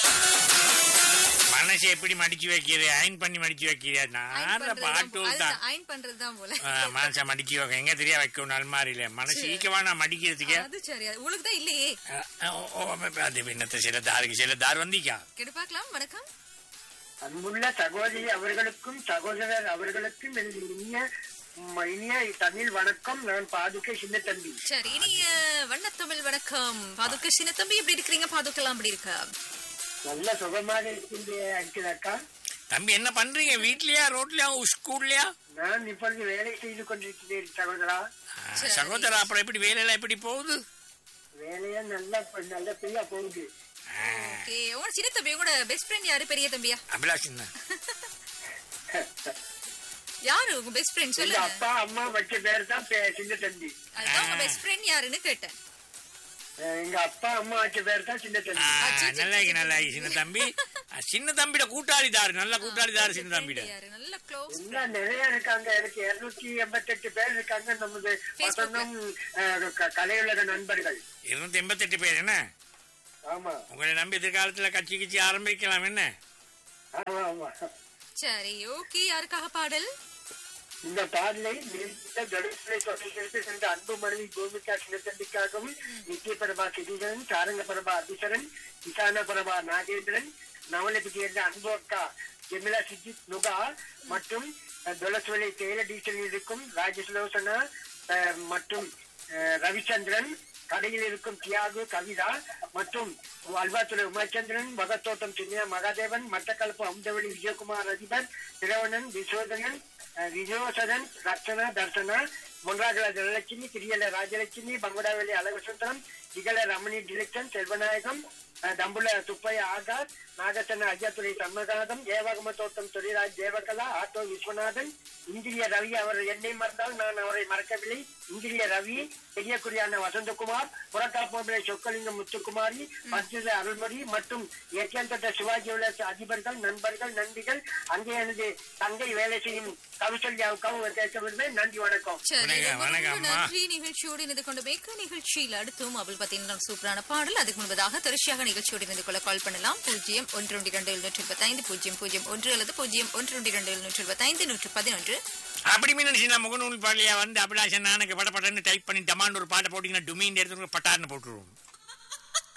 மனசை எப்படி மடிச்சு வைக்கிறது அயன் பண்ணி மடிச்சு வைக்கிறது அயன் நான் பண்றதுதான் பாட்டு போ- தான் அதுதான், அயன் பண்றதுதான் போல ஆ, மனசை மடிச்சு வைக்க எங்க தெரியா வைக்கணும் அல்மாரியில மனசு சரி. ஈக்கவா நான் மடிக்கிறதுக்கு அது சரி அது உங்களுக்கு தான் இல்லையே ஆ, ஆ, ஓ, ஓ, அது பின்னத்தை சில தாருக்கு சில தார் வந்திக்கா கெடு பார்க்கலாம் வணக்கம் அன்புள்ள சகோதரி அவர்களுக்கும் சகோதரர் அவர்களுக்கும் எனது இனிய ம், இனிய தமிழ் வணக்கம் நான் பாதுகை சின்ன தம்பி சரி இனிய வண்ணத்தமிழ் வணக்கம் பாதுக்க சின்ன தம்பி எப்படி இருக்கிறீங்க பாதுக்கலாம் அப்படி இருக்கா நல்ல சுகமாக இருக்கின்ற இருக்கிறாக்கா தம்பி என்ன பண்றீங்க வீட்லயா ரோட்லயா ஸ்கூல்லயா நான் இப்பொழுது வேலை செய்து கொண்டிருக்கிறேன் சகோதரா சரி. சகோதரா அப்புறம் எப்படி வேலையெல்லாம் எப்படி போகுது வேலையா நல்லா நல்ல பெரியா போகுது ஆ, ஓகே உங்க சின்ன தம்பி உங்களோட பெஸ்ட் ஃப்ரெண்ட் யாரு பெரிய தம்பியா அபிலாஷ் என்ன? யாரு உங்க பெஸ்ட் ஃப்ரெண்ட் எங்க சொல்லுங்க அப்பா அம்மா வச்ச பேர் தான் பே- சின்ன தம்பி அதுதான் உங்க பெஸ்ட் ஃப்ரெண்ட் யாருன்னு கேட்டேன் அஹ் எங்க அப்பா அம்மா வச்ச பேர் தான் சின்ன ஆ, தம்பி அச்சோ, நல்லா இருக்கு, நல்லா இருக்கு, சின்ன தம்பி ஆ, சின்ன தம்பிட கூட்டாளிதாரு நல்ல கூட்டாளிதாரு சின்ன தம்பிட யாரு நல்ல க்ளோஸ் இன்னும் நிறைய இருக்காங்க எனக்கு இருநூத்தி எண்பத்தெட்டு பேர் இருக்காங்க நமது வசந்தம் அஹ், க- கலையுலக நண்பர்கள் இருநூத்தி எண்பத்தெட்டு பேர் என்ன ஆமா உங்களை நம்பி எதிர்காலத்துல கட்சி கிச்சி ஆரம்பிக்கலாம் என்ன ஆமா ஆமா சரி ஓகே யாருக்காக பாடல் இந்த பாடலை நீண்ட கடுப்பை தொடர்ந்து சென்ற அன்பு மனைவி கோமிகா சின்னத்தண்டிக்காகவும் நித்திய பிரபா கிரீதரன் சாரங்க பிரபா அதிசரன் இசான பிரபா நாகேந்திரன் நவலபி சேர்ந்த அன்பு அக்கா ஜெமிலா சிஜித் நுகா மற்றும் அஹ், தொலசுவலை தேயில டீசலில் இருக்கும் ராஜசுலோசனா அஹ், மற்றும் அஹ், ரவிச்சந்திரன் கடையில் இருக்கும் தியாகு கவிதா மற்றும் அல்வாத்துறை உமாச்சந்திரன் மகத்தோட்டம் சின்ன மகாதேவன் மட்டக்களப்பு அமுதவழி விஜயகுமார் அதிபர் திரவணன் விஸ்வதனன் அஹ், விஜயோசதன் ரச்சனா தர்சனா முன்றாகல தனலட்சுமி திரியல ராஜலட்சுமி பங்குடாவெளி அழகுசுந்தரம் இகல ரமணி டிலக்ஷன் செல்வநாயகம் அஹ், தம்புல துப்பைய ஆகாஷ் நாகசன அஜாத்துறை சண்மகாதம் ஏவாகம தோட்டம் துரைராஜ் தேவகலா ஆட்டோ விஸ்வநாதன் இந்திரிய ரவி அவர் என்னை மறந்தால் நான் அவரை மறக்கவில்லை இந்திரிய ரவி பெரியக்குடியான வசந்தகுமார் புறக்காப்போமிலை சொக்கலிங்கம் முத்துக்குமாரி பத்திர அருள்மொழி மற்றும் எட்டியந்தட்ட சிவாஜி உள்ள அதிபர்கள் நண்பர்கள் நன்றிகள் அங்கே எனது தங்கை வேலை செய்யும் கவிசல்யாவுக்காகவும் கேட்க விரும்புகிறேன் நன்றி வணக்கம் சரி வணக்கம், ரொம்ப வணக்கம், ரொம்ப அம்மா. நன்றி நிகழ்ச்சியோடு இணைந்து கொண்ட மேற்கு நிகழ்ச்சியில் அடுத்தும் அவள் பார்த்தீங்கன்னா சூப்பரான பாடல் அதுக்கு முன்பதாக தொடர்ச்சியாக நிகழ்ச்சியோடு இணைந்து கொள்ள கால் பண்ணலாம் பூஜ்ஜியம் ஒன்று ஒன்று இரண்டு எழுநூற்றி இருபத்தைந்து பூஜ்ஜியம் பூஜ்ஜியம் ஒன்று அல்லது பூஜ்ஜியம் ஒன்று ஒன்று இரண்டு எழுநூற்றி இருபத்தைந்து நூற்று பதினொன்று அப்படி மீன் சின்ன முகநூல் பாடலையா வந்து அபிலாஷன் நானுக்கு பட படன்னு டைப் பண்ணி டமான்னு ஒரு பாட்டை போட்டீங்கன்னா டுமீன் எடுத்து பட்டார்னு போட்டுருவோம்